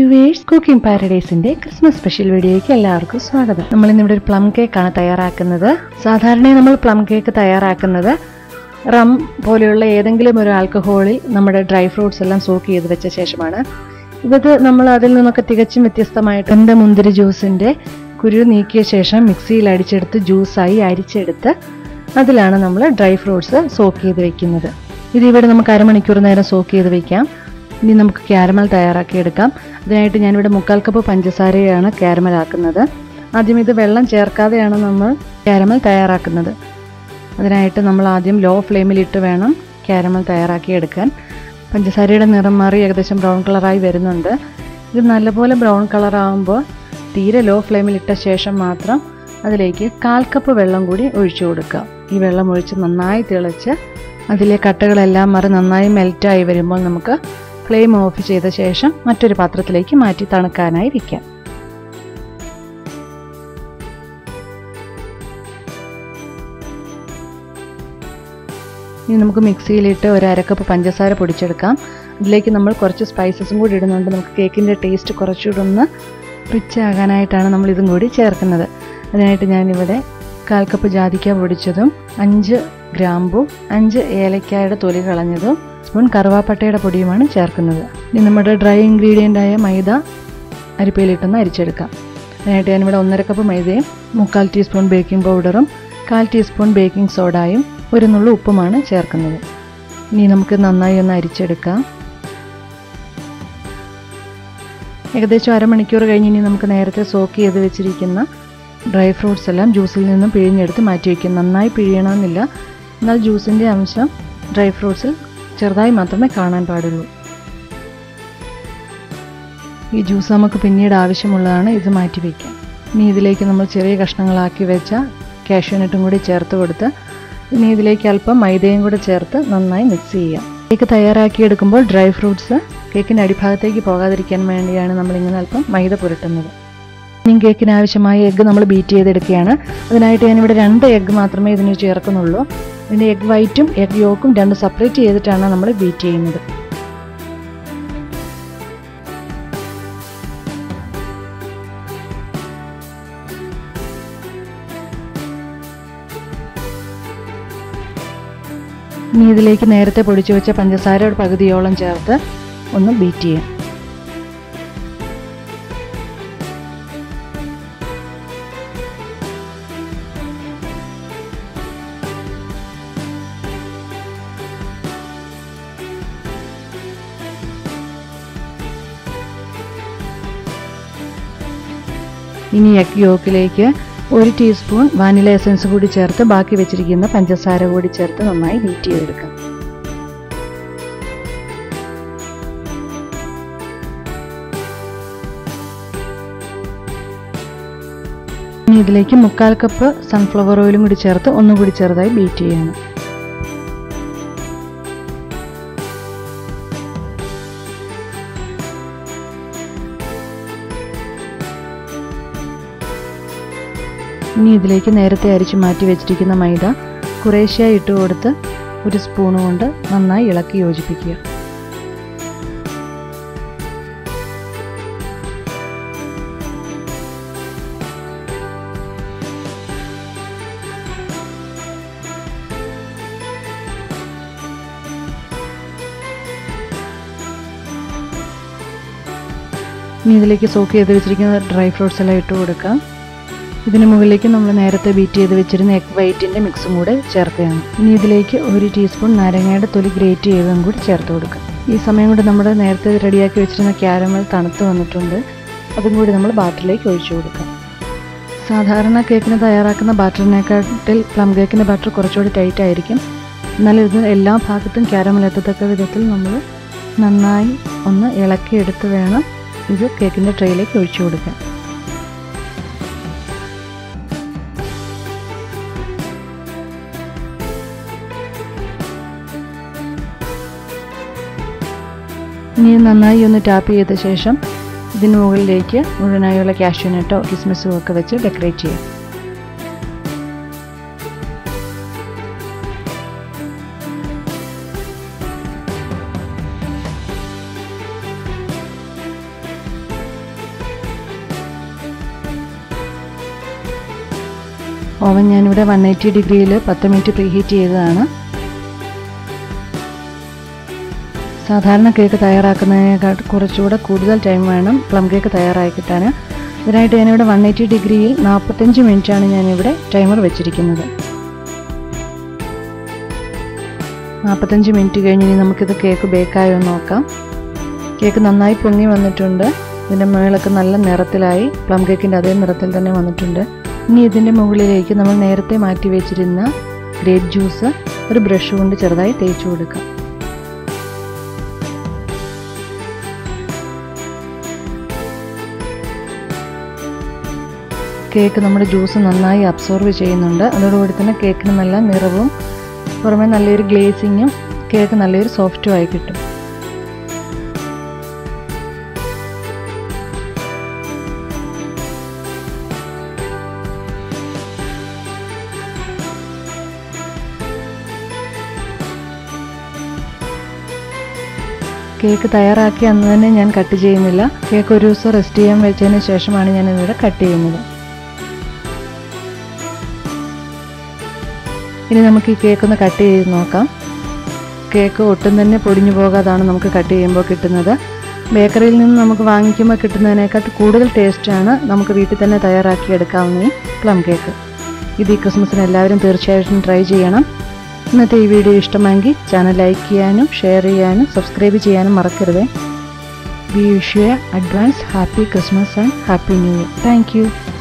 viewers cooking പാരഡൈസിന്റെ Christmas special വീഡിയോയ്ക്ക് എല്ലാവർക്കും സ്വാഗതം നമ്മൾ ഇന്നിവിടെ ഒരു പ്ലം കേക്കാണ് തയ്യാറാക്കുന്നത് സാധാരണ നമ്മൾ പ്ലം കേക്ക് തയ്യാറാക്കുന്നത് റം പോലെയുള്ള ഏതെങ്കിലും ഒരു ആൽക്കഹോളിൽ നമ്മുടെ ഡ്രൈ ഫ്രൂട്ട്സ് എല്ലാം സോക്ക് ചെയ്ത് വെച്ച ശേഷമാണ് ഇത് നമ്മൾ അതിൽ നിന്നൊക്കെ തികച്ചും വ്യത്യസ്തമായിട്ട് എൻ്റെ മുന്തിരി ജ്യൂസിന്റെ കുരു നീക്കിയ ശേഷം മിക്സിയിൽ അടിച്ചെടുത്ത് ജ്യൂസായി അരിച്ചെടുത്ത് അതിലാണ് നമ്മൾ ഡ്രൈ ഫ്രൂട്ട്സ് സോക്ക് ചെയ്ത് വെക്കുന്നത് ഇത് ഇവിടെ നമുക്ക് അരമണിക്കൂർ നേരം സോക്ക് ചെയ്ത് വെക്കാം ഇനി നമുക്ക് ക്യാരമൽ തയ്യാറാക്കി എടുക്കാം അതിനായിട്ട് ഞാനിവിടെ മുക്കാൽ കപ്പ് പഞ്ചസാരയാണ് ക്യാരമൽ ആക്കുന്നത് ആദ്യം ഇത് വെള്ളം ചേർക്കാതെയാണ് നമ്മൾ ക്യാരമൽ തയ്യാറാക്കുന്നത് അതിനായിട്ട് നമ്മൾ ആദ്യം ലോ ഫ്ലെയിമിലിട്ട് വേണം ക്യാരമൽ തയ്യാറാക്കി എടുക്കാൻ പഞ്ചസാരയുടെ നിറം മാറി ഏകദേശം ബ്രൗൺ കളറായി വരുന്നുണ്ട് ഇത് നല്ലപോലെ ബ്രൗൺ കളറാകുമ്പോൾ തീരെ ലോ ഫ്ലെയിമിലിട്ട ശേഷം മാത്രം അതിലേക്ക് കാൽ കപ്പ് വെള്ളം കൂടി ഒഴിച്ചു കൊടുക്കുക ഈ വെള്ളം ഒഴിച്ച് നന്നായി തിളച്ച് അതിലെ കട്ടകളെല്ലാം മാറി നന്നായി മെൽറ്റായി വരുമ്പോൾ നമുക്ക് ഫ്ലെയിം ഓഫ് ചെയ്ത ശേഷം മറ്റൊരു പാത്രത്തിലേക്ക് മാറ്റി തണുക്കാനായി വയ്ക്കാം ഇനി നമുക്ക് മിക്സിയിലിട്ട് ഒരു അരക്കപ്പ് പഞ്ചസാര പൊടിച്ചെടുക്കാം അതിലേക്ക് നമ്മൾ കുറച്ച് സ്പൈസസും കൂടി ഇടുന്നുണ്ട് നമുക്ക് കേക്കിൻ്റെ ടേസ്റ്റ് കുറച്ചുകൂടെ ഒന്ന് റിച്ച് ആകാനായിട്ടാണ് നമ്മൾ ഇതും കൂടി ചേർക്കുന്നത് അതിനായിട്ട് ഞാനിവിടെ കാൽ കപ്പ് ജാതിക്ക പൊടിച്ചതും അഞ്ച് ഗ്രാമ്പു അഞ്ച് ഏലക്കായുടെ തൊലി കളഞ്ഞതും സ്പൂൺ കറുവാപ്പട്ടയുടെ പൊടിയുമാണ് ചേർക്കുന്നത് ഇനി നമ്മുടെ ഡ്രൈ ഇൻഗ്രീഡിയൻ്റ് ആയ മൈദ അരിപ്പയിലിട്ടൊന്ന് അരിച്ചെടുക്കാം അതിനായിട്ട് ഞാനിവിടെ ഒന്നര കപ്പ് മൈദയും മുക്കാൽ ടീസ്പൂൺ ബേക്കിംഗ് പൗഡറും കാൽ ടീസ്പൂൺ ബേക്കിംഗ് സോഡായും ഒരു നുള്ളു ഉപ്പുമാണ് ചേർക്കുന്നത് ഇനി നമുക്ക് നന്നായി ഒന്ന് അരിച്ചെടുക്കാം ഏകദേശം അരമണിക്കൂർ കഴിഞ്ഞ് ഇനി നമുക്ക് നേരത്തെ സോക്ക് ചെയ്ത് വെച്ചിരിക്കുന്ന ഡ്രൈ ഫ്രൂട്ട്സ് എല്ലാം ജ്യൂസിൽ നിന്നും പിഴിഞ്ഞെടുത്ത് മാറ്റി വയ്ക്കും നന്നായി പിഴിയണമെന്നില്ല എന്നാൽ ജ്യൂസിൻ്റെ അംശം ഡ്രൈ ഫ്രൂട്ട്സിൽ ചെറുതായി മാത്രമേ കാണാൻ പാടുള്ളൂ ഈ ജ്യൂസ് നമുക്ക് പിന്നീട് ആവശ്യമുള്ളതാണ് ഇത് മാറ്റി വയ്ക്കാം ഇനി ഇതിലേക്ക് നമ്മൾ ചെറിയ കഷ്ണങ്ങളാക്കി വെച്ച കാഷ്യൂനട്ടും കൂടി ചേർത്ത് കൊടുത്ത് ഇനി ഇതിലേക്ക് അല്പം മൈദയും കൂടെ ചേർത്ത് നന്നായി മിക്സ് ചെയ്യാം കേക്ക് തയ്യാറാക്കിയെടുക്കുമ്പോൾ ഡ്രൈ ഫ്രൂട്ട്സ് കേക്കിൻ്റെ അടിഭാഗത്തേക്ക് പോകാതിരിക്കാൻ വേണ്ടിയാണ് നമ്മളിങ്ങനെ അല്പം മൈദ പുരട്ടുന്നത് ഇനിയും കേക്കിന് ആവശ്യമായ എഗ്ഗ് നമ്മൾ ബീറ്റ് ചെയ്തെടുക്കുകയാണ് അതിനായിട്ട് ഞാനിവിടെ രണ്ട് എഗ്ഗ് മാത്രമേ ഇതിന് ചേർക്കുന്നുള്ളൂ ഇതിൻ്റെ എഗ് വൈറ്റും എഗ് യോക്കും രണ്ട് സെപ്പറേറ്റ് ചെയ്തിട്ടാണ് നമ്മൾ ബീറ്റ് ചെയ്യുന്നത് ഇനി ഇതിലേക്ക് നേരത്തെ പൊടിച്ചു വെച്ച പഞ്ചസാരയുടെ പകുതിയോളം ചേർത്ത് ഒന്ന് ബീറ്റ് ചെയ്യാം ഇനി എഗ് യോക്കിലേക്ക് ഒരു ടീസ്പൂൺ വാനില എസൻസ് കൂടി ചേർത്ത് ബാക്കി വെച്ചിരിക്കുന്ന പഞ്ചസാര കൂടി ചേർത്ത് നന്നായി ബീറ്റ് ചെയ്തെടുക്കാം ഇനി ഇതിലേക്ക് മുക്കാൽ കപ്പ് സൺഫ്ലവർ ഓയിലും കൂടി ചേർത്ത് ഒന്നുകൂടി ചെറുതായി ബീറ്റ് ചെയ്യണം ഇനി ഇതിലേക്ക് നേരത്തെ അരിച്ചു മാറ്റി വെച്ചിരിക്കുന്ന മൈദ കുറേശ്ശായി ഇട്ട് കൊടുത്ത് ഒരു സ്പൂൺ കൊണ്ട് നന്നായി ഇളക്കി യോജിപ്പിക്കുക ഇനി ഇതിലേക്ക് സോക്ക് ചെയ്ത് വെച്ചിരിക്കുന്ന ഡ്രൈ ഫ്രൂട്ട്സ് എല്ലാം ഇട്ട് കൊടുക്കാം ഇതിന് മുകളിലേക്ക് നമ്മൾ നേരത്തെ ബീറ്റ് ചെയ്ത് വെച്ചിരുന്ന എഗ് വൈറ്റിൻ്റെ മിക്സും കൂടെ ചേർക്കുകയാണ് ഇനി ഇതിലേക്ക് ഒരു ടീസ്പൂൺ നാരങ്ങയുടെ തൊലി ഗ്രേറ്റ് ചെയ്തതും കൂടി ചേർത്ത് കൊടുക്കുക ഈ സമയം കൊണ്ട് നമ്മുടെ നേരത്തെ റെഡിയാക്കി വെച്ചിരുന്ന ക്യാരമൽ തണുത്ത് വന്നിട്ടുണ്ട് അതും കൂടി നമ്മൾ ബാറ്ററിലേക്ക് ഒഴിച്ചു കൊടുക്കാം സാധാരണ കേക്കിന് തയ്യാറാക്കുന്ന ബാറ്ററിനെക്കാട്ടിൽ പ്ലം കേക്കിൻ്റെ ബാറ്റർ കുറച്ചുകൂടി ടൈറ്റ് ആയിരിക്കും എന്നാൽ ഇത് എല്ലാ ഭാഗത്തും ക്യാരമൽ എത്തത്തക്ക വിധത്തിൽ നമ്മൾ നന്നായി ഒന്ന് ഇളക്കിയെടുത്ത് വേണം ഇത് കേക്കിൻ്റെ ട്രേയിലേക്ക് ഒഴിച്ചു കൊടുക്കാൻ ഇനി നന്നായി ഒന്ന് ടാപ്പ് ചെയ്ത ശേഷം ഇതിന് മുകളിലേക്ക് മുഴുവനായുള്ള കാഷ്യൂനട്ടോ കിസ്മിസും ഒക്കെ വെച്ച് ഡെക്കറേറ്റ് ചെയ്യാം ഓവൻ ഞാനിവിടെ വൺ എയ്റ്റി ഡിഗ്രിയിൽ പത്ത് മിനിറ്റ് പ്രീഹീറ്റ് ചെയ്തതാണ് സാധാരണ കേക്ക് തയ്യാറാക്കുന്നതിനേക്കാൾ കുറച്ചുകൂടെ കൂടുതൽ ടൈം വേണം പ്ലം കേക്ക് തയ്യാറായി കിട്ടാൻ ഇതിനായിട്ട് ഞാനിവിടെ വൺ എയ്റ്റി ഡിഗ്രിയിൽ നാൽപ്പത്തഞ്ച് മിനിറ്റാണ് ഞാനിവിടെ ടൈമർ വെച്ചിരിക്കുന്നത് നാൽപ്പത്തഞ്ച് മിനിറ്റ് കഴിഞ്ഞ് ഇനി നമുക്കിത് കേക്ക് ബേക്കായോ എന്ന് നോക്കാം കേക്ക് നന്നായി പൊങ്ങി വന്നിട്ടുണ്ട് ഇതിൻ്റെ മുകളിലൊക്കെ നല്ല നിറത്തിലായി പ്ലം കേക്കിൻ്റെ അതേ നിറത്തിൽ തന്നെ വന്നിട്ടുണ്ട് ഇനി ഇതിൻ്റെ മുകളിലേക്ക് നമ്മൾ നേരത്തെ മാറ്റി വെച്ചിരുന്ന ഗ്രേപ്പ് ജ്യൂസ് ഒരു ബ്രഷ് കൊണ്ട് ചെറുതായി തേച്ച് കൊടുക്കാം കേക്ക് നമ്മുടെ ജ്യൂസ് നന്നായി അബ്സോർവ് ചെയ്യുന്നുണ്ട് അതോടുകൂടി തന്നെ കേക്കിന് നല്ല നിറവും പുറമെ നല്ലൊരു ഗ്ലേസിങ്ങും കേക്ക് നല്ലൊരു സോഫ്റ്റും ആയി കിട്ടും കേക്ക് തയ്യാറാക്കി അന്ന് തന്നെ ഞാൻ കട്ട് ചെയ്യുന്നില്ല കേക്ക് ഒരു ദിവസം റെസ്റ്റ് ചെയ്യാൻ വെച്ചതിന് ശേഷമാണ് ഞാൻ ഇവിടെ കട്ട് ചെയ്യുന്നത് ഇനി നമുക്ക് ഈ കേക്ക് ഒന്ന് കട്ട് ചെയ്ത് നോക്കാം കേക്ക് ഒട്ടും തന്നെ പൊടിഞ്ഞു പോകാതാണ് നമുക്ക് കട്ട് ചെയ്യുമ്പോൾ കിട്ടുന്നത് ബേക്കറിയിൽ നിന്ന് നമുക്ക് വാങ്ങിക്കുമ്പോൾ കിട്ടുന്നതിനേക്കാൾ കൂടുതൽ ടേസ്റ്റാണ് നമുക്ക് വീട്ടിൽ തന്നെ തയ്യാറാക്കി എടുക്കാവുന്ന ഈ പ്ലം കേക്ക് ഇത് ഈ ക്രിസ്മസിന് എല്ലാവരും തീർച്ചയായിട്ടും ട്രൈ ചെയ്യണം ഇന്നത്തെ ഈ വീഡിയോ ഇഷ്ടമെങ്കിൽ ചാനൽ ലൈക്ക് ചെയ്യാനും ഷെയർ ചെയ്യാനും സബ്സ്ക്രൈബ് ചെയ്യാനും മറക്കരുത് we wish you advance happy Christmas and happy new year thank